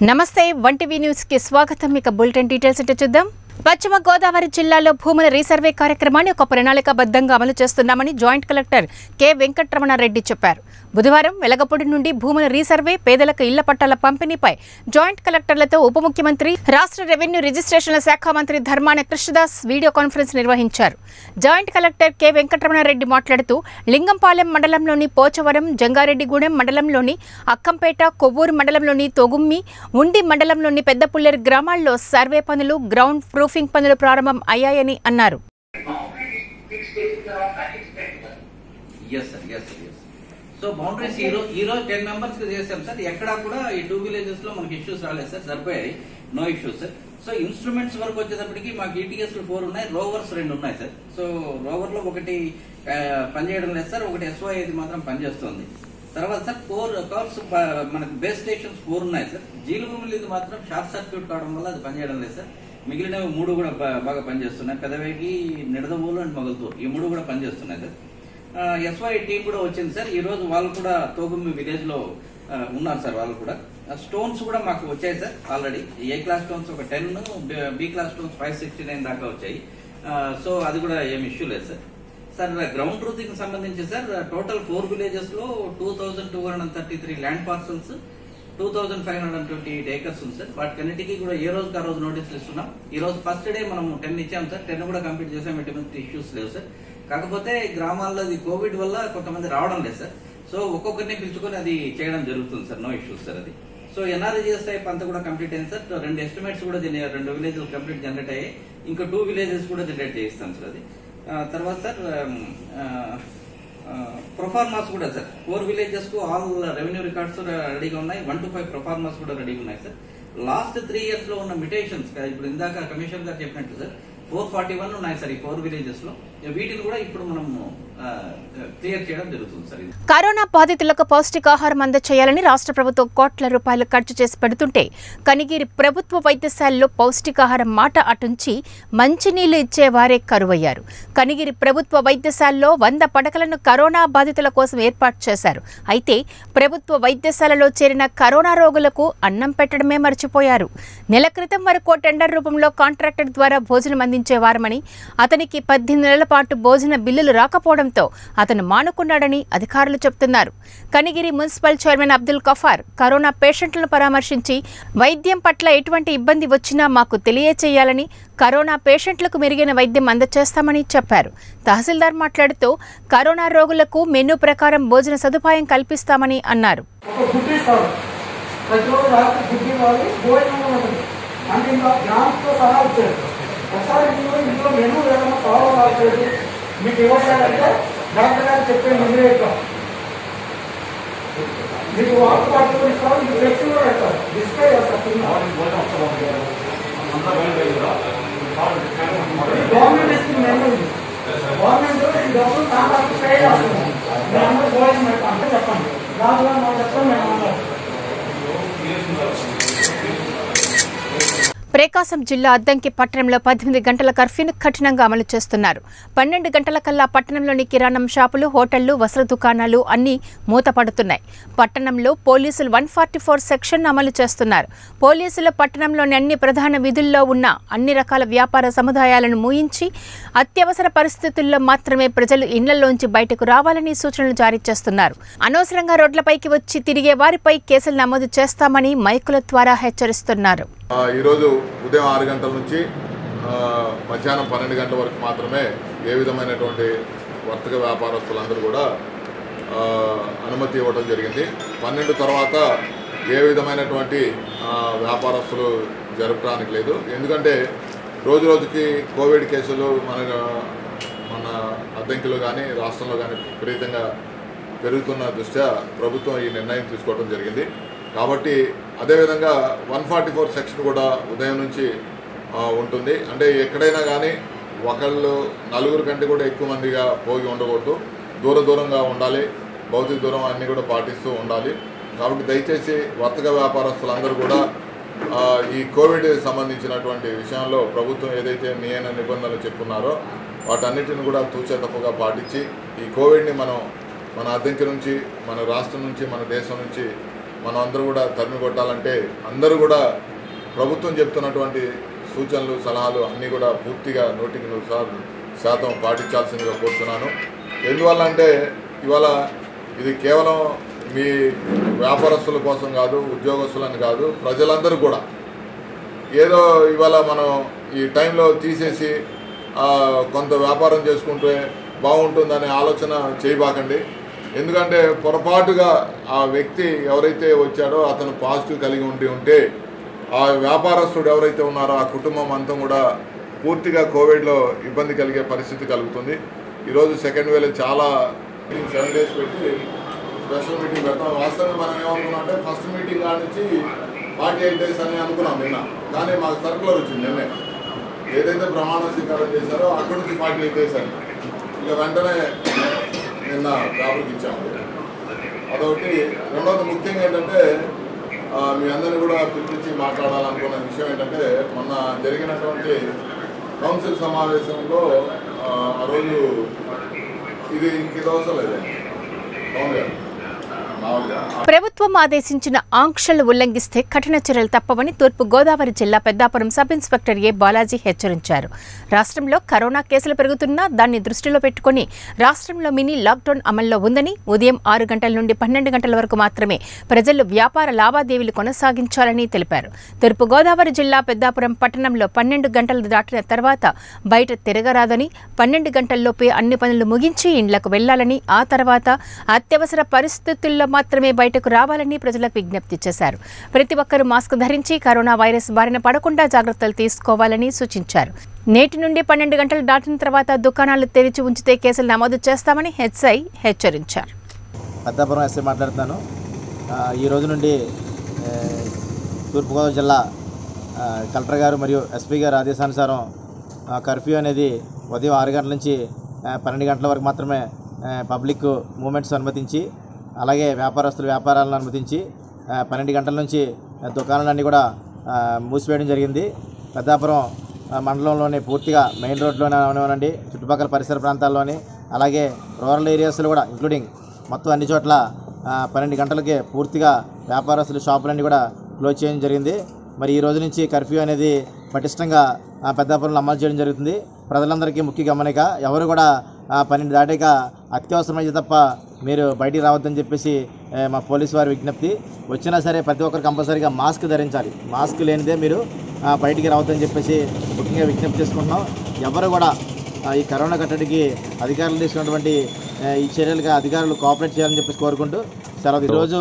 నమస్తే one TV news కి స్వాగతం ఇక బులెటిన్ డీటెయిల్స్ అంటే చూద్దాం పశ్చిమ గోదావరి జిల్లాలో భూముల రీసర్వే కార్యక్రమాన్ని ఒక ప్రణాళికాబద్ధంగా అమలు చేస్తున్నామని జాయింట్ కలెక్టర్ కె వెంకటరమణారెడ్డి చెప్పారు బుధవారం వెలగపూడి నుండి భూముల రీసర్వే పేదలకు ఇళ్ల పట్టాల పంపిణీపై జాయింట్ కలెక్టర్లతో ఉప ముఖ్యమంత్రి రాష్ట్ర రెవెన్యూ రిజిస్ట్రేషన్ల శాఖ మంత్రి ధర్మాన కృష్ణదాస్ వీడియో కాన్ఫరెన్స్ నిర్వహించారు జాయింట్ కలెక్టర్ కె వెంకటరమణారెడ్డి మాట్లాడుతూ లింగంపాలెం మండలంలోని పోచవరం జంగారెడ్డిగూడెం మండలంలోని అక్కంపేట కొవ్వూరు మండలంలోని తొగుమ్మి ఉండి మండలంలోని పెద్దపుల్లేరు గ్రామాల్లో సర్వే పనులు గ్రౌండ్ ప్రూఫింగ్ పనులు ప్రారంభం అయ్యాయని అన్నారు yes sir yes sir yes so boundaries ఈ రోజు ఈ రోజు టెన్ మెంబర్స్ కి చేసాం సార్ ఎక్కడా కూడా ఈ టూ విలేజెస్ లో మనకి ఇష్యూస్ రాలేదు సార్ సరిపోయాయి no issues sir so instruments వరకు వచ్చేటప్పటికి మాకు ఈటీఎస్ ఫోర్ ఉన్నాయి రోవర్స్ రెండు ఉన్నాయి సార్ సో రోవర్ లో ఒకటి ఆ, పనిచేయడం లేదు సార్ ఒకటి ఎస్వై ఇది మాత్రం పనిచేస్తుంది తర్వాత సార్ కోర్ కోర్స్ మనకి బేస్ స్టేషన్స్ ఫోర్ ఉన్నాయి సార్ జీలుభూములు ఇది మాత్రం షార్ట్ సర్క్యూట్ కావడం వల్ల అది పనిచేయడం లేదు సార్ మిగిలినవి మూడు కూడా బా- బాగా పనిచేస్తున్నాయి పెదవేగి నిడదవోలు అండ్ మొగల్తూరు ఈ మూడు కూడా పనిచేస్తున్నాయి సార్ ఎస్వై టీం కూడా వచ్చింది సార్ ఈ రోజు వాళ్ళు కూడా తోగుమ్మి విలేజ్ లో ఆ, ఉన్నారు సార్ వాళ్ళు కూడా స్టోన్స్ కూడా మాకు వచ్చాయి sir already A class stones ఒక ten B class stones five sixty nine దాకా వచ్చాయి ఆ, సో అది కూడా ఏమి ఇష్యూ లేదు సార్ సార్ గ్రౌండ్ ట్రూతింగ్ సంబంధించి సార్ టోటల్ ఫోర్ విలేజెస్ లో two thousand two hundred thirty three land parcels two thousand five hundred twenty eight acres ఉంది సార్ వాటికన్నిటికీ కూడా ఏ రోజుకి ఆ రోజు నోటీసులు ఇస్తున్నాం ఈ రోజు ఫస్ట్ డే మనం టెన్ ఇచ్చాం సార్ టెన్ కూడా కంప్లీట్ చేసాం ఎటువంటి ఇష్యూస్ లేవు సార్ కాకపోతే గ్రామాల్లో ఇది కోవిడ్ వల్ల కొంతమంది రావడం లేదు సార్ సో ఒక్కొక్కరిని పిలుచుకొని అది చేయడం జరుగుతుంది సార్ నో ఇష్యూస్ సార్ అది సో ఎన్ఆర్జీఎస్ టైప్ అంతా కూడా కంప్లీట్ అయింది సార్ రెండు ఎస్టిమేట్స్ కూడా దీని రెండు విలేజెస్ కంప్లీట్ జనరేట్ అయ్యాయి ఇంకా టూ విలేజెస్ కూడా జనరేట్ చేయిస్తాం సార్ అది ఆ, తర్వాత సార్ ప్రొఫార్మాస్ కూడా సార్ ఫోర్ విలేజెస్ కు ఆల్ రెవెన్యూ రికార్డ్స్ రెడీగా ఉన్నాయి వన్ టు ఫైవ్ ప్రొఫార్మాస్ కూడా రెడీగా ఉన్నాయి సార్ లాస్ట్ త్రీ ఇయర్స్ లో ఉన్న మిటేషన్స్ ఇప్పుడు ఇందాక కమిషనర్ గారు చెప్పినట్టు సార్ ఫోర్ ఫార్టీ వన్ ఉన్నాయి సార్ ఈ ఫోర్ విలేజెస్ లో వీటిని కూడా ఇప్పుడు మనం క్లియర్ చేయడం జరుగుతుంది సార్ ఇది కరోనా బాధితులకు పౌష్టికాహారం అందచేయాలని రాష్ట్ర ప్రభుత్వం కోట్ల రూపాయలు ఖర్చు చేసి పెడుతుంటే కనిగిరి ప్రభుత్వ వైద్యశాలలో పౌష్టికాహారం మాట అటుంచి మంచినీళ్లు ఇచ్చేవారే కరువయ్యారు కనిగిరి ప్రభుత్వ వైద్యశాలలో వంద పడకలను కరోనా బాధితుల కోసం ఏర్పాటు చేశారు అయితే ప్రభుత్వ వైద్యశాలలో చేరిన కరోనా రోగులకు అన్నం పెట్టడమే మర్చిపోయారు నెల క్రితం వరకు టెండర్ రూపంలో కాంట్రాక్టర్ ద్వారా భోజనం అందించేవారమని అతనికి పద్దెనిమిది నెలల పాటు భోజన బిల్లులు రాకపోవడంతో అతను మానుకున్నాడని అధికారులు చెబుతున్నారు Kanigiri municipal chairman Abdul Kafar corona పేషెంట్లను పరామర్శించి వైద్యం పట్ల ఎటువంటి ఇబ్బంది వచ్చినా మాకు తెలియచేయాలని కరోనా పేషెంట్లకు మెరుగైన వైద్యం అందచేస్తామని చెప్పారు తహసీల్దార్ మాట్లాడుతూ కరోనా రోగులకు మెనూ ప్రకారం భోజన సదుపాయం కల్పిస్తామని అన్నారు ఒక గుడ్డి ఇస్తారు ప్రతిరోజు రాత్రి గుడ్డి ఇవ్వాలి భోజనం ఉంటుంది అంటే ఇంకా గ్రామంతో సహా వచ్చారు ఒకసారి ఇంట్లో ఇంట్లో మెనూ ఏదైనా ఫాలో కావట్లేదు మీకు ఇవ్వట్లేదంటే డాక్టర్ గారు చెప్పే మెనూ ఇద్దాం మీకు వాటర్ బాటిల్ ఇస్తారు మీకు ఫ్లెక్సీ కూడా పెడతారు డిస్ప్లే చేస్తారు కింద. ఇది గవర్నమెంట్ ఇస్తుంది మెనూ ఇది గవర్నమెంట్ ఈ డబ్బులు నా డబ్బు పే చేస్తుంది మీరు అందరూ భోజనం పెడతాం అంటే చెప్పండి దాంట్లో మా చెప్తాం మేము అందరం ప్రకాశం జిల్లా అద్దంకి పట్టణంలో పద్దెనిమిది గంటల కర్ఫ్యూను కఠినంగా అమలు చేస్తున్నారు పన్నెండు గంటల కల్లా పట్టణంలోని కిరాణం షాపులు హోటళ్లు వస్త్ర దుకాణాలు అన్నీ మూతపడుతున్నాయి పట్టణంలో పోలీసులు వన్ ఫార్టీ ఫోర్ సెక్షన్ అమలు చేస్తున్నారు పోలీసులు పట్టణంలోని అన్ని ప్రధాన విధుల్లో ఉన్న అన్ని రకాల వ్యాపార సముదాయాలను మూయించి అత్యవసర పరిస్థితుల్లో మాత్రమే ప్రజలు ఇళ్లలోంచి బయటకు రావాలని సూచనలు జారీ చేస్తున్నారు అనవసరంగా రోడ్లపైకి వచ్చి తిరిగే వారిపై కేసులు నమోదు చేస్తామని మైకుల ద్వారా హెచ్చరిస్తున్నారు ఆ, ఈరోజు ఉదయం ఆరు గంటల నుంచి ఆ, మధ్యాహ్నం పన్నెండు గంటల వరకు మాత్రమే ఏ విధమైనటువంటి వర్తక వ్యాపారస్తులందరూ కూడా ఆ, అనుమతి ఇవ్వడం జరిగింది పన్నెండు తర్వాత ఏ విధమైనటువంటి ఆ, వ్యాపారస్తులు జరపడానికి లేదు ఎందుకంటే రోజు రోజుకి కోవిడ్ కేసులు మన మన అద్దంకిలో కానీ రాష్ట్రంలో కానీ విపరీతంగా పెరుగుతున్న దృష్ట్యా ప్రభుత్వం ఈ నిర్ణయం తీసుకోవడం జరిగింది కాబట్టి అదేవిధంగా వన్ ఫార్టీ ఫోర్ సెక్షన్ కూడా ఉదయం నుంచి ఆ, ఉంటుంది అంటే ఎక్కడైనా కానీ ఒకళ్ళు నలుగురు కంటే కూడా ఎక్కువ మందిగా పోగి ఉండకూడదు దూర దూరంగా ఉండాలి భౌతిక దూరం అన్నీ కూడా పాటిస్తూ ఉండాలి కాబట్టి దయచేసి వర్తక వ్యాపారస్తులందరూ కూడా ఆ, ఈ కోవిడ్ సంబంధించినటువంటి విషయంలో ప్రభుత్వం ఏదైతే నియమ నిబంధనలు చెప్పున్నారో వాటన్నిటిని కూడా తూచే తప్పుగా పాటించి ఈ కోవిడ్ని మనం మన అద్దెంకి నుంచి మన రాష్ట్రం నుంచి మన దేశం నుంచి మనం అందరూ కూడా తరిమి కొట్టాలంటే అందరూ కూడా ప్రభుత్వం చెప్తున్నటువంటి సూచనలు సలహాలు అన్నీ కూడా పూర్తిగా నూటికి నూరు శాతం శాతం పాటించాల్సిందిగా కోరుతున్నాను ఎందువల్ల అంటే ఇవాళ ఇది కేవలం మీ వ్యాపారస్తుల కోసం కాదు ఉద్యోగస్తులని కాదు ప్రజలందరూ కూడా ఏదో ఇవాళ మనం ఈ టైంలో తీసేసి ఆ, కొంత వ్యాపారం చేసుకుంటే బాగుంటుందనే ఆలోచన చేయబాకండి ఎందుకంటే పొరపాటుగా ఆ వ్యక్తి ఎవరైతే వచ్చాడో అతను పాజిటివ్ కలిగి ఉండి ఉంటే ఆ వ్యాపారస్తుడు ఎవరైతే ఉన్నారో ఆ కుటుంబం అంతా కూడా పూర్తిగా కోవిడ్లో ఇబ్బంది కలిగే పరిస్థితి కలుగుతుంది ఈరోజు సెకండ్ వేలో చాలా సెవెన్ డేస్ పెట్టి స్పెషల్ మీటింగ్ పెడతాం వాస్తవంగా మనం ఏమనుకున్నాం అంటే ఫస్ట్ మీటింగ్ కాడ నుంచి ఫార్టీ ఎయిట్ డేస్ అని అనుకున్నాం నిన్న కానీ మాకు సర్కులర్ వచ్చింది నిన్నే ఏదైతే ప్రమాణ స్వీకారం చేశారో అక్కడి నుంచి ఫార్టీ ఎయిట్ డేస్ అని ఇక వెంటనే నిన్న పేపర్కి ఇచ్చాము అదొకటి రెండవది ముఖ్యంగా ఏంటంటే ఆ, మీ అందరిని కూడా పిలిపించి మాట్లాడాలనుకున్న విషయం ఏంటంటే మొన్న జరిగినటువంటి కౌన్సిల్ సమావేశంలో ఆ, ఆ రోజు ఇది ఇంక ఇది అవసరం లేదండి అవును కదా మామూలుగా ప్రభుత్వం ఆదేశించిన ఆంక్షలు ఉల్లంఘిస్తే కఠిన చర్యలు తప్పవని తూర్పు గోదావరి జిల్లా Peddapuram sub inspector A Balaji హెచ్చరించారు రాష్ట్రంలో కరోనా కేసులు పెరుగుతున్నా దాన్ని దృష్టిలో పెట్టుకుని రాష్ట్రంలో మినీ లాక్డౌన్ అమల్లో ఉందని ఉదయం ఆరు గంటల నుండి పన్నెండు గంటల వరకు మాత్రమే ప్రజలు వ్యాపార లావాదేవీలు కొనసాగించాలని తెలిపారు తూర్పు గోదావరి జిల్లా పెద్దాపురం పట్టణంలో పన్నెండు గంటలు దాటిన తర్వాత బయట తిరగరాదని పన్నెండు గంటల్లోపే అన్ని పనులు ముగించి ఇండ్లకు వెళ్లాలని ఆ తర్వాత అత్యవసర పరిస్థితుల్లో మాత్రమే బయటకు రావాలని ప్రజలకు విజ్ఞప్తి చేశారు ప్రతి ఒక్కరూ మాస్క్ ధరించి కరోనా వైరస్ బారిన పడకుండా జాగ్రత్తలు తీసుకోవాలని సూచించారు నేటి నుండి పన్నెండు గంటలు దాటిన తర్వాత దుకాణాలు తెరిచి ఉంచితే కేసులు నమోదు చేస్తామని హెచ్ఐ హెచ్చరించారు పెద్దాపురం ఎస్ఐ మాట్లాడుతాను ఆ, ఈ రోజు నుండి ఏ, తూర్పుగోదావరి జిల్లా ఆ, కలెక్టర్ గారు మరియు ఎస్పీ గారు ఆదేశానుసారం ఆ, కర్ఫ్యూ అనేది ఉదయం ఆరు గంటల నుంచి ఆ, పన్నెండు గంటల వరకు మాత్రమే ఆ, పబ్లిక్ మూమెంట్స్ అనుమతించి అలాగే వ్యాపారస్తుల వ్యాపారాలను అనుమతించి ఆ, పన్నెండు గంటల నుంచి ఆ, దుకాణాలన్నీ కూడా ఆ, మూసివేయడం జరిగింది పెద్దాపురం ఆ, మండలంలోని పూర్తిగా మెయిన్ రోడ్లోనే అవనివ్వనండి చుట్టుపక్కల పరిసర ప్రాంతాల్లోని అలాగే రూరల్ ఏరియాస్లో కూడా ఇంక్లూడింగ్ మొత్తం అన్ని చోట్ల ఆ, పన్నెండు గంటలకే పూర్తిగా వ్యాపారస్తుల షాపులన్నీ కూడా క్లోజ్ చేయడం జరిగింది మరి ఈ రోజు నుంచి కర్ఫ్యూ అనేది పటిష్టంగా ఆ, పెద్దాపురంలో అమలు చేయడం జరుగుతుంది ప్రజలందరికీ ముఖ్య గమనిక ఎవరు కూడా ఆ, పన్నెండు దాటాక అత్యవసరమైతే తప్ప మీరు బయటికి రావద్దని చెప్పేసి ఏ, మా పోలీసు వారి విజ్ఞప్తి వచ్చినా సరే ప్రతి ఒక్కరు కంపల్సరీగా మాస్క్ ధరించాలి మాస్క్ లేనిదే మీరు ఆ, బయటికి రావద్దని చెప్పేసి ముఖ్యంగా విజ్ఞప్తి చేసుకుంటున్నాం ఎవరు కూడా ఆ, ఈ కరోనా కట్టడికి అధికారులు తీసుకున్నటువంటి ఆ, ఈ చర్యలుగా అధికారులు కోఆపరేట్ చేయాలని చెప్పేసి కోరుకుంటూ సెలవు ఈరోజు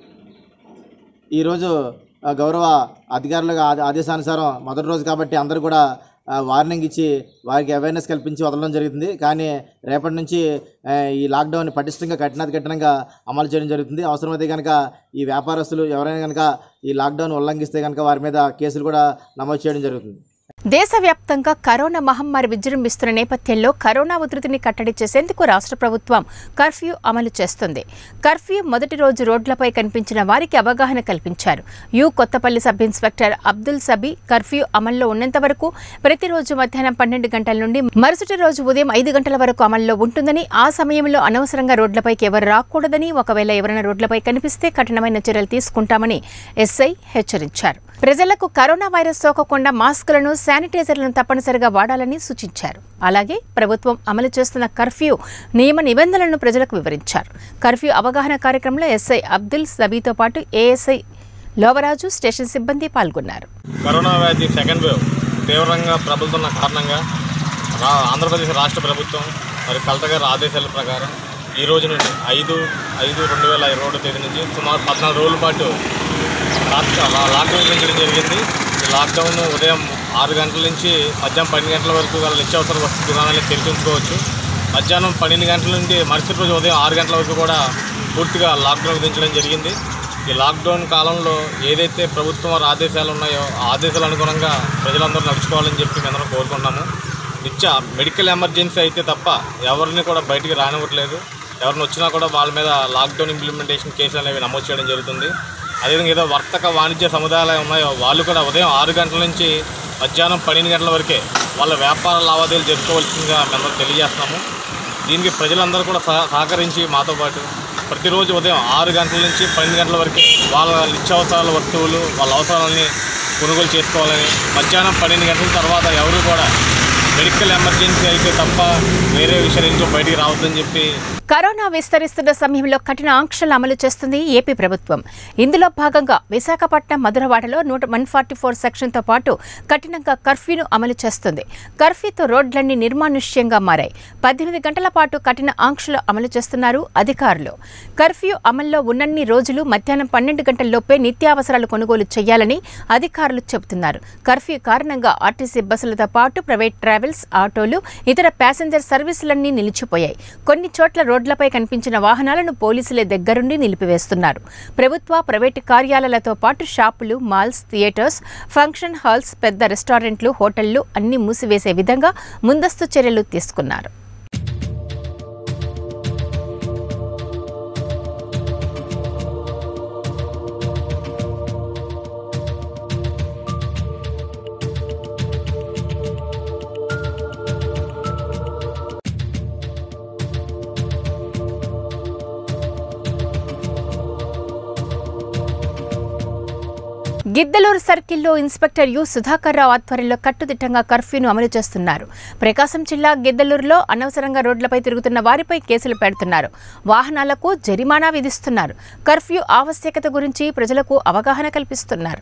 ఈరోజు ఆ, గౌరవ అధికారులుగా ఆదే- ఆదేశానుసారం మొదటి రోజు కాబట్టి అందరూ కూడా ఆ, వార్నింగ్ ఇచ్చి వారికి అవేర్నెస్ కల్పించి వదలడం జరుగుతుంది కానీ రేపటి నుంచి ఆ, ఈ లాక్డౌన్ పటిష్టంగా కఠినాతి కఠినంగా అమలు చేయడం జరుగుతుంది అవసరమైతే కనుక ఈ వ్యాపారస్తులు ఎవరైనా కనుక ఈ లాక్డౌన్ ఉల్లంఘిస్తే కనుక వారి మీద కేసులు కూడా నమోదు చేయడం జరుగుతుంది దేశవ్యాప్తంగా కరోనా మహమ్మారి విజృంభిస్తున్న నేపథ్యంలో కరోనా ఉధృతిని కట్టడి చేసేందుకు రాష్ట్ర ప్రభుత్వం కర్ఫ్యూ అమలు చేస్తుంది కర్ఫ్యూ మొదటి రోజు రోడ్లపై కనిపించిన వారికి అవగాహన కల్పించారు U Kothapalli sub inspector Abdul Sabi curfew అమల్లో ఉన్నంత వరకు ప్రతిరోజు మధ్యాహ్నం పన్నెండు గంటల నుండి మరుసటి రోజు ఉదయం ఐదు గంటల వరకు అమల్లో ఉంటుందని ఆ సమయంలో అనవసరంగా రోడ్లపైకి ఎవరు రాకూడదని ఒకవేళ ఎవరైనా రోడ్లపై కనిపిస్తే కఠినమైన చర్యలు తీసుకుంటామని ఎస్ఐ హెచ్చరించారు ప్రజలకు కరోనా వైరస్ సోకకుండా మాస్కులను శానిటైజర్లను తప్పనిసరిగా వాడాలని సూచించారు అలాగే ప్రభుత్వం అమలు చేస్తున్న కర్ఫ్యూ నియమ నిబంధనలను ప్రజలకు వివరించారు కర్ఫ్యూ అవగాహన కార్యక్రమంలో ఎస్ఐ అబ్దుల్ సబీతో పాటు ఏఎస్ఐ లోవరాజు స్టేషన్ సిబ్బంది పాల్గొన్నారు కరోనా వ్యాధి సెకండ్ వేవ్ తీవ్రంగా ప్రబలుతున్న కారణంగా రా ఆంధ్రప్రదేశ్ రాష్ట్ర ప్రభుత్వం మరి కలెక్టర్ గారి ఆదేశాల ప్రకారం ఈ రోజు నుండి ఐదు ఐదు రెండు వేల ఇరవై ఒకటో తేదీ నుంచి సుమారు పద్నాలుగు రోజుల పాటు లాక్ లాక్డౌన్ విధించడం జరిగింది ఈ లాక్డౌన్ ఉదయం ఆరు గంటల నుంచి మధ్యాహ్నం పన్నెండు గంటల వరకు గల నిత్యావసర వస్తు దుకాణాలను తెరిచి ఉంచుకోవచ్చు మధ్యాహ్నం పన్నెండు గంటల నుండి మరుసటి రోజు ఉదయం ఆరు గంటల వరకు కూడా పూర్తిగా లాక్డౌన్ విధించడం జరిగింది ఈ లాక్డౌన్ కాలంలో ఏదైతే ప్రభుత్వం వారి ఆదేశాలు ఉన్నాయో ఆ ఆదేశాల అనుగుణంగా ప్రజలందరూ నడుచుకోవాలని చెప్పి మేము అందరం కోరుకుంటున్నాము నిత్య మెడికల్ ఎమర్జెన్సీ అయితే తప్ప ఎవరిని కూడా బయటికి రానివ్వట్లేదు ఎవరిని వచ్చినా కూడా వాళ్ళ మీద లాక్డౌన్ ఇంప్లిమెంటేషన్ కేసులు అనేవి నమోదు చేయడం జరుగుతుంది అదేవిధంగా ఏదో వర్తక వాణిజ్య సముదాయాలు ఉన్నాయో వాళ్ళు కూడా ఉదయం ఆరు గంటల నుంచి మధ్యాహ్నం పన్నెండు గంటల వరకే వాళ్ళ వ్యాపార లావాదేవీలు జరుపుకోవాల్సిందిగా మేము తెలియజేస్తున్నాము దీనికి ప్రజలందరూ కూడా సహ సహకరించి మాతో పాటు ప్రతిరోజు ఉదయం ఆరు గంటల నుంచి పన్నెండు గంటల వరకు వాళ్ళ నిత్యావసరాల వస్తువులు వాళ్ళ అవసరాలని కొనుగోలు చేసుకోవాలని మధ్యాహ్నం పన్నెండు గంటల తర్వాత ఎవరు కూడా మెడికల్ ఎమర్జెన్సీ అయితే తప్ప వేరే విషయం నుంచి బయటికి రావద్దని చెప్పి కరోనా విస్తరిస్తున్న సమయంలో కఠిన ఆంక్షలు అమలు చేస్తుంది ఏపీ ప్రభుత్వం ఇందులో భాగంగా విశాఖపట్నం మధురవాడలో నూట వన్ ఫార్టీ ఫోర్ సెక్షన్తో పాటు కఠినంగా కర్ఫ్యూను అమలు చేస్తుంది కర్ఫ్యూతో రోడ్లన్నీ నిర్మానుష్యంగా మారాయి పద్దెనిమిది గంటల పాటు కఠిన ఆంక్షలు అమలు చేస్తున్నారు అధికారులు కర్ఫ్యూ అమల్లో ఉన్నన్ని రోజులు మధ్యాహ్నం పన్నెండు గంటల్లోపే నిత్యావసరాలు కొనుగోలు చేయాలని అధికారులు చెబుతున్నారు కర్ఫ్యూ కారణంగా ఆర్టీసీ బస్సులతో పాటు ప్రైవేట్ ట్రావెల్స్ ఆటోలు ఇతర ప్యాసింజర్ సర్వీసులన్నీ నిలిచిపోయాయి కొన్ని చోట్ల రోడ్లపై కనిపించిన వాహనాలను పోలీసులే దగ్గరుండి నిలిపివేస్తున్నారు ప్రభుత్వ ప్రైవేటు కార్యాలయాలతో పాటు షాపులు మాల్స్ థియేటర్స్ ఫంక్షన్ హాల్స్ పెద్ద రెస్టారెంట్లు హోటళ్లు అన్ని మూసివేసే విధంగా ముందస్తు చర్యలు తీసుకున్నారు గిద్దలూరు సర్కిల్లో ఇన్స్పెక్టర్ యు సుధాకర్ రావు ఆధ్వర్యంలో కట్టుదిట్టంగా కర్ఫ్యూను అమలు చేస్తున్నారు ప్రకాశం జిల్లా గిద్దలూరులో అనవసరంగా రోడ్లపై తిరుగుతున్న వారిపై కేసులు పెడుతున్నారు వాహనాలకు జరిమానా విధిస్తున్నారు కర్ఫ్యూ ఆవశ్యకత గురించి ప్రజలకు అవగాహన కల్పిస్తున్నారు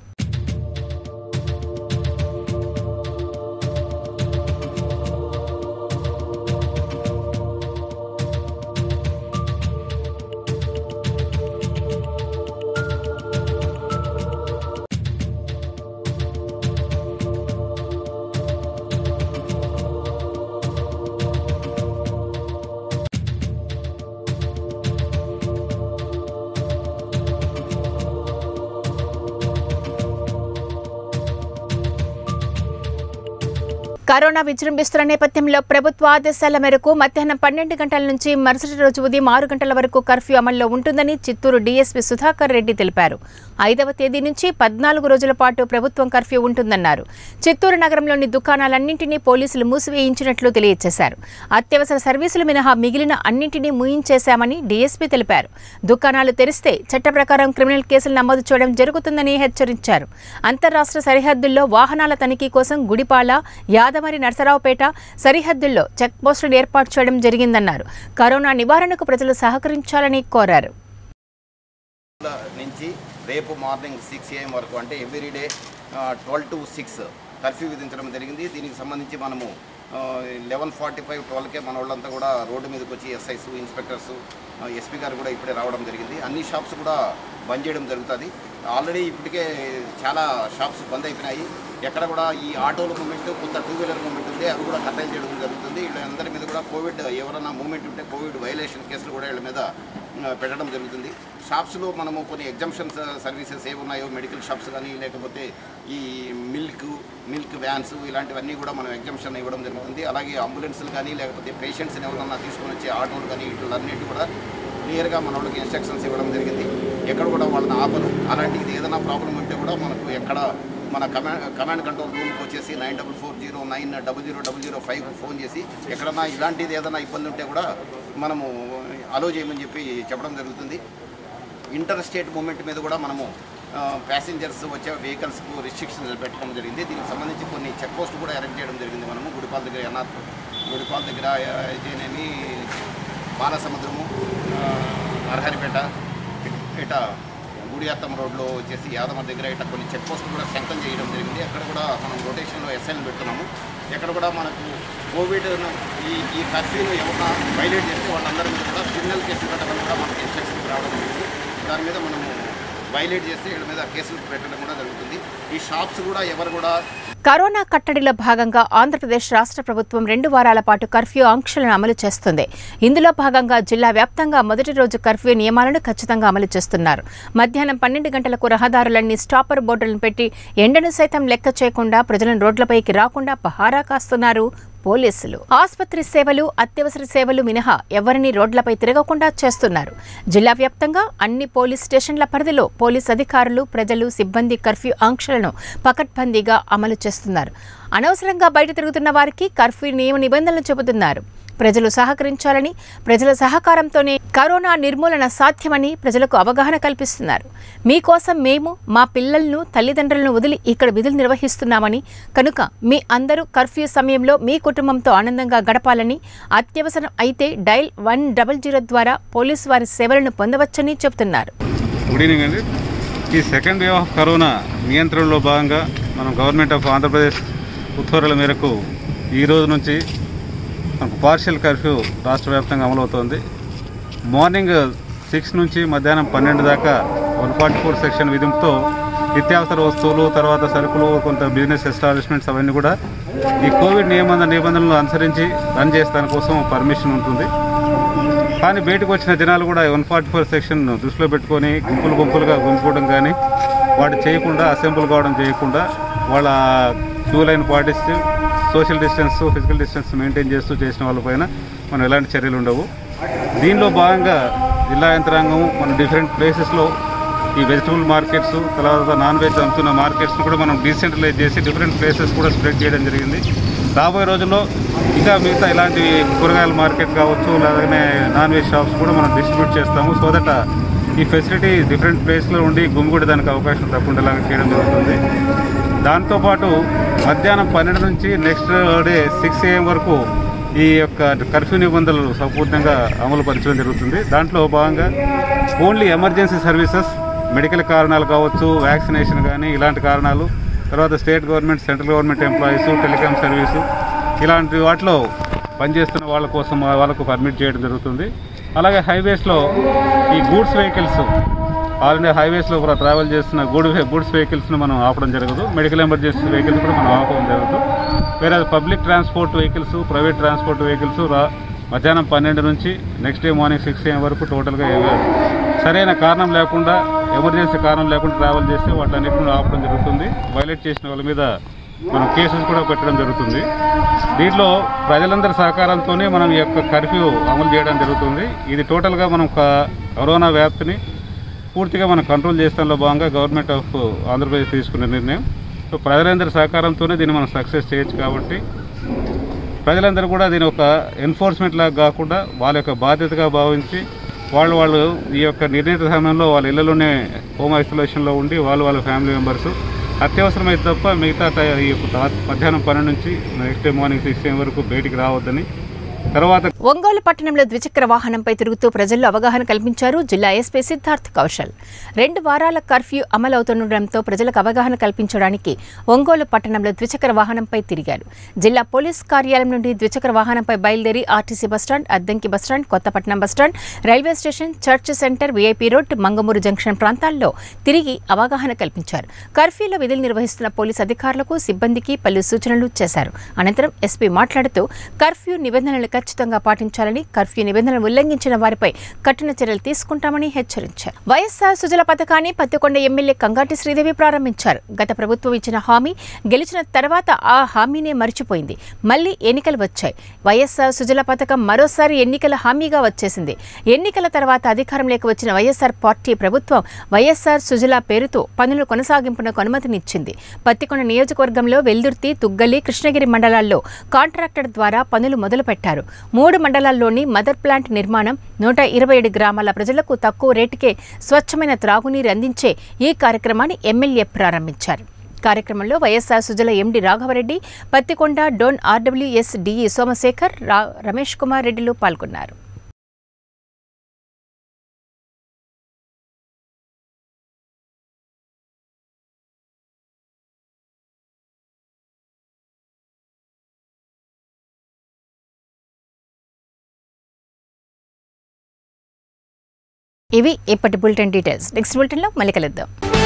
కరోనా విజృంభిస్తున్న నేపథ్యంలో ప్రభుత్వ ఆదేశాల మేరకు మధ్యాహ్నం పన్నెండు గంటల నుంచి మరుసటి రోజు ఉదయం ఆరు గంటల వరకు కర్ఫ్యూ అమల్లో ఉంటుందని చిత్తూరు డీఎస్పీ సుధాకర్ రెడ్డి తెలిపారు ఐదవ తేదీ నుంచి పద్నాలుగు రోజుల పాటు ప్రభుత్వం కర్ఫ్యూ ఉంటుందన్నారు చిత్తూరు నగరంలోని దుకాణాలన్నింటినీ పోలీసులు మూసివేయించినట్లు తెలియజేశారు అత్యవసర సర్వీసులు మినహా మిగిలిన అన్నింటినీ మూయించేశామని డీఎస్పీ తెలిపారు దుకాణాలు తెరిస్తే చట్ట ప్రకారం క్రిమినల్ కేసులు నమోదు చేయడం జరుగుతుందని హెచ్చరించారు అంతర్రాష్ట్ర సరిహద్దుల్లో వాహనాల తనిఖీ కోసం గుడిపాల యాదమరి నరసరావుపేట సరిహద్దుల్లో చెక్ పోస్టులు ఏర్పాటు చేయడం జరిగిందన్నారు కరోనా నివారణకు ప్రజలు సహకరించాలని కోరారు నుంచి రేపు మార్నింగ్ సిక్స్ ఏఎం వరకు అంటే everyday twelve to six curfew విధించడం జరిగింది దీనికి సంబంధించి మనము లెవెన్ ఫార్టీ ఫైవ్ ట్వెల్వ్కే మన వాళ్ళంతా కూడా రోడ్డు మీదకి వచ్చి ఎస్ఐస్ ఇన్స్పెక్టర్స్ ఎస్పీ గారు కూడా ఇప్పుడే రావడం జరిగింది అన్ని షాప్స్ కూడా బంద్ చేయడం జరుగుతుంది ఆల్రెడీ ఇప్పటికే చాలా షాప్స్ బంద్ అయిపోయినాయి ఎక్కడ కూడా ఈ ఆటోల మూమెంట్ కొంత టూ వీలర్ మూమెంట్ ఉంది అవి కూడా కట్టైల్ చేయడం జరుగుతుంది వీళ్ళందరి మీద కూడా కోవిడ్ ఎవరైనా మూమెంట్ ఉంటే కోవిడ్ వైలేషన్ కేసులు కూడా వీళ్ళ మీద ఆ, పెట్టడం జరుగుతుంది షాప్స్లో మనము కొన్ని ఎగ్జామ్షన్స్ సర్వీసెస్ ఏ ఉన్నాయో మెడికల్ షాప్స్ కానీ లేకపోతే ఈ మిల్క్ మిల్క్ వ్యాన్స్ ఇలాంటివన్నీ కూడా మనం ఎగ్జామ్షన్ ఇవ్వడం జరుగుతుంది అలాగే అంబులెన్స్లు కానీ లేకపోతే పేషెంట్స్ని ఎవరన్నా తీసుకొని వచ్చే ఆటోలు కానీ వీటిలన్నిటి కూడా క్లియర్గా మన వాళ్ళకి ఇన్స్ట్రక్షన్స్ ఇవ్వడం జరిగింది ఎక్కడ కూడా వాళ్ళని ఆపరు అలాంటిది ఏదైనా ప్రాబ్లం ఉంటే కూడా మనకు ఎక్కడ మన కమాండ్ కమాండ్ కంట్రోల్ రూమ్కి వచ్చేసి nine double four zero nine double zero double zero five phone చేసి ఎక్కడన్నా ఇలాంటిది ఏదైనా ఇబ్బంది ఉంటే కూడా మనము అలో చేయమని చెప్పి చెప్పడం జరుగుతుంది ఇంటర్ స్టేట్ మూమెంట్ మీద కూడా మనము ప్యాసింజర్స్ వచ్చే వెహికల్స్కు రిస్ట్రిక్షన్స్ పెట్టడం జరిగింది దీనికి సంబంధించి కొన్ని చెక్ పోస్టులు కూడా అరేంజ్ చేయడం జరిగింది మనము గుడిపాల దగ్గర ఎన్ఆర్ గుడిపాల దగ్గర ఆ, ఇదేనేమి బాలసముద్రము ఆ, నరహరిపేట ఇట గుడియాత్తం రోడ్లో వచ్చేసి యాదమ దగ్గర ఇట్లా కొన్ని చెక్ పోస్టులు కూడా శంకం చేయడం జరిగింది అక్కడ కూడా మనం రొటేషన్లో ఎస్ఐలు పెడుతున్నాము ఎక్కడ కూడా మనకు కోవిడ్ ఈ ఈ కర్ఫ్యూను ఎవరైనా వైలేట్ చేస్తే వాళ్ళందరి మీద కూడా క్రిమినల్ కేసులు పెట్టడం కూడా మనకి ఇన్స్ట్రక్షన్స్ రావడం జరిగింది దాని మీద మనము వైలేట్ చేస్తే వీళ్ళ మీద కేసులు పెట్టడం కూడా జరుగుతుంది ఈ షాప్స్ కూడా ఎవరు కూడా కరోనా కట్టడిలో భాగంగా ఆంధ్రప్రదేశ్ రాష్ట్ర ప్రభుత్వం రెండు వారాల పాటు కర్ఫ్యూ ఆంక్షలను అమలు చేస్తుంది ఇందులో భాగంగా జిల్లా వ్యాప్తంగా మొదటి రోజు కర్ఫ్యూ నియమాలను ఖచ్చితంగా అమలు చేస్తున్నారు మధ్యాహ్నం పన్నెండు గంటలకు రహదారులన్నీ స్టాపర్ బోర్డులను పెట్టి ఎండను సైతం లెక్క చేయకుండా ప్రజలను రోడ్లపైకి రాకుండా పహారా కాస్తున్నారు పోలీసులు ఆసుపత్రి సేవలు అత్యవసర సేవలు మినహా ఎవరిని రోడ్లపై తిరగకుండా చేస్తున్నారు జిల్లా వ్యాప్తంగా అన్ని పోలీస్ స్టేషన్ల పరిధిలో పోలీస్ అధికారులు ప్రజలు సిబ్బంది కర్ఫ్యూ ఆంక్షలను పకడ్బందీగా అమలు చేస్తున్నారు అనవసరంగా బయట తిరుగుతున్న వారికి కర్ఫ్యూ నియమ నిబంధనలు చెబుతున్నారు ప్రజలు సహకరించాలని ప్రజల సహకారంతోనే కరోనా నిర్మూలన సాధ్యమని ప్రజలకు అవగాహన కల్పిస్తున్నారు మీకోసం మేము మా పిల్లలను తల్లిదండ్రులను వదిలి ఇక్కడ విధులు నిర్వహిస్తున్నామని కనుక మీ అందరూ కర్ఫ్యూ సమయంలో మీ కుటుంబంతో ఆనందంగా గడపాలని అత్యవసరం అయితే డైల్ వన్ డబల్ జీరో ద్వారా పోలీసు వారి సేవలను పొందవచ్చని చెబుతున్నారు గుడ్ ఈవినింగ్ అండి ఈ సెకండ్ వేవ్ ఆఫ్ కరోనా నియంత్రణలో భాగంగా మనం గవర్నమెంట్ ఆఫ్ ఆంధ్రప్రదేశ్ ఉత్తర్వుల మేరకు ఈ రోజు నుంచి మనకు పార్షియల్ కర్ఫ్యూ రాష్ట్ర వ్యాప్తంగా అమలవుతోంది మార్నింగ్ సిక్స్ నుంచి మధ్యాహ్నం పన్నెండు దాకా వన్ ఫార్టీ ఫోర్ సెక్షన్ విధింపుతో నిత్యావసర వస్తువులు తర్వాత సరుకులు కొంత బిజినెస్ ఎస్టాబ్లిష్మెంట్స్ అవన్నీ కూడా ఈ కోవిడ్ నియమ నిబంధనలు అనుసరించి రన్ చేసే దానికోసం పర్మిషన్ ఉంటుంది కానీ బయటకు వచ్చిన జనాలు కూడా వన్ ఫార్టీ ఫోర్ సెక్షన్ దృష్టిలో పెట్టుకొని గుంపులు గుంపులుగా గుంపుకోవడం కానీ వాటి చేయకుండా అసెంబ్ల్ కావడం చేయకుండా వాళ్ళ క్యూ లైన్ పాటిస్తూ social distance physical distance maintain చేస్తూ చేసిన వాళ్ళపైన మనం ఎలాంటి చర్యలు ఉండవు దీనిలో భాగంగా జిల్లా యంత్రాంగం మన డిఫరెంట్ ప్లేసెస్లో ఈ వెజిటబుల్ మార్కెట్స్ తర్వాత నాన్ వెజ్ అమ్ముతున్న మార్కెట్స్ని కూడా మనం డీసెంట్రలైజ్ చేసి డిఫరెంట్ ప్లేసెస్ కూడా స్ప్రెడ్ చేయడం జరిగింది రాబోయే రోజుల్లో ఇంకా మిగతా ఇలాంటి కూరగాయల మార్కెట్ కావచ్చు అలాగనే నాన్ వెజ్ షాప్స్ కూడా మనం డిస్ట్రిబ్యూట్ చేస్తాము సో దట్ ఈ ఫెసిలిటీ డిఫరెంట్ ప్లేస్లో ఉండి గుమిగూడి దానికి అవకాశం తప్పకుండా ఇలాగ చేయడం జరుగుతుంది దాంతోపాటు మధ్యాహ్నం పన్నెండు నుంచి నెక్స్ట్ డే సిక్స్ ఏఎం వరకు ఈ యొక్క కర్ఫ్యూ నిబంధనలు సంపూర్ణంగా అమలు పరచడం జరుగుతుంది దాంట్లో భాగంగా ఓన్లీ ఎమర్జెన్సీ సర్వీసెస్ మెడికల్ కారణాలు కావచ్చు వ్యాక్సినేషన్ కానీ ఇలాంటి కారణాలు తర్వాత state government central government employees telecom service ఇలాంటి వాటిలో పనిచేస్తున్న వాళ్ళ కోసం వాళ్ళకు పర్మిట్ చేయడం జరుగుతుంది అలాగే హైవేస్లో ఈ గూడ్స్ వెహికల్స్ ఆల్ ఇండియా హైవేస్లో కూడా ట్రావెల్ చేస్తున్న గూడ్ గూడ్స్ వెహికల్స్ను మనం ఆపడం జరగదు మెడికల్ ఎమర్జెన్సీ వెహికల్స్ కూడా మనం ఆపడం జరగదు వేరే public transport vehicles private transport vehicles రా మధ్యాహ్నం పన్నెండు నుంచి next day morning six AM వరకు టోటల్గా సరైన కారణం లేకుండా ఎమర్జెన్సీ కారణం లేకుండా ట్రావెల్ చేస్తే వాటన్నిటిని ఆపడం జరుగుతుంది వైలేట్ చేసిన వాళ్ళ మీద మనం కేసెస్ కూడా పెట్టడం జరుగుతుంది దీంట్లో ప్రజలందరి సహకారంతోనే మనం ఈ యొక్క కర్ఫ్యూ అమలు చేయడం జరుగుతుంది ఇది టోటల్గా మనం క- కరోనా వ్యాప్తిని పూర్తిగా మనం కంట్రోల్ చేసడంలో భాగంగా గవర్నమెంట్ ఆఫ్ ఆంధ్రప్రదేశ్ తీసుకున్న నిర్ణయం సో ప్రజలందరి సహకారంతోనే దీన్ని మనం సక్సెస్ చేయొచ్చు కాబట్టి ప్రజలందరూ కూడా దీని ఒక ఎన్ఫోర్స్మెంట్ లాగా కాకుండా వాళ్ళ యొక్క బాధ్యతగా భావించి వాళ్ళు వాళ్ళు ఈ యొక్క నిర్ణీత సమయంలో వాళ్ళ ఇళ్లలోనే హోమ్ ఐసోలేషన్లో ఉండి వాళ్ళు వాళ్ళ ఫ్యామిలీ మెంబర్స్ అత్యవసరమైతే తప్ప మిగతా టై- ఈ యొక్క మధ్యాహ్నం పన్నెండు నుంచి నెక్స్ట్ డే మార్నింగ్ సిక్స్ ఏం వరకు బయటికి రావద్దని తర్వాత ఒంగోలు పట్టణంలో ద్విచక్ర వాహనంపై తిరుగుతూ ప్రజల్లో అవగాహన కల్పించారు జిల్లా ఎస్పీ సిద్ధార్థ్ కౌశల్ రెండు వారాల కర్ఫ్యూ అమలవుతుండటంతో ప్రజలకు అవగాహన కల్పించడానికి ఒంగోలు పట్టణంలో ద్విచక్ర వాహనంపై తిరిగారు జిల్లా పోలీస్ కార్యాలయం నుండి ద్విచక్ర వాహనంపై బయలుదేరి RTC bus stand Addanki bus stand Kothapatnam bus stand railway station church centre VIP road Mangamuru junction ప్రాంతాల్లో తిరిగి అవగాహన కల్పించారు కర్ఫ్యూలో విధులు నిర్వహిస్తున్న పోలీసు అధికారులకు సిబ్బందికి పలు సూచనలు చేశారు అనంతరం ఎస్పీ మాట్లాడుతూ కర్ఫ్యూ నిబంధనలు ఖచ్చితంగా పాటించాలని కర్ఫ్యూ నిబంధనలు ఉల్లంఘించిన వారిపై కఠిన చర్యలు తీసుకుంటామని హెచ్చరించారు వైఎస్ఆర్ సుజల పథకాన్ని పత్తికొండ ఎమ్మెల్యే కంగాటి శ్రీదేవి ప్రారంభించారు గత ప్రభుత్వం ఇచ్చిన హామీ గెలిచిన తర్వాత ఆ హామీనే మర్చిపోయింది మళ్ళీ ఎన్నికలు వచ్చాయి వైఎస్ఆర్ సుజల పథకం మరోసారి ఎన్నికల హామీగా వచ్చేసింది ఎన్నికల తర్వాత అధికారంలోకి వచ్చిన వైఎస్ఆర్ పార్టీ ప్రభుత్వం వైఎస్ఆర్ సుజల పేరుతో పనుల కొనసాగింపునకు అనుమతినిచ్చింది పత్తికొండ నియోజకవర్గంలో వెల్దుర్తి తుగ్గలి కృష్ణగిరి మండలాల్లో కాంట్రాక్టర్ ద్వారా పనులు మొదలుపెట్టారు మూడు మండలాల్లోని మదర్ ప్లాంట్ నిర్మాణం నూట ఇరవై ఏడు గ్రామాల ప్రజలకు తక్కువ రేటుకే స్వచ్ఛమైన త్రాగునీరు అందించే ఈ కార్యక్రమాన్ని ఎమ్మెల్యే ప్రారంభించారు కార్యక్రమంలో YSR Sujala MD Raghava Reddy Pattikonda Dhone RWS DE Somasekhar రా రమేష్ కుమార్ రెడ్డిలు పాల్గొన్నారు ఇవి ఇప్పటి బులెటిన్ డీటెయిల్స్ నెక్స్ట్ బులెటిన్లో మళ్ళీ కలుద్దాం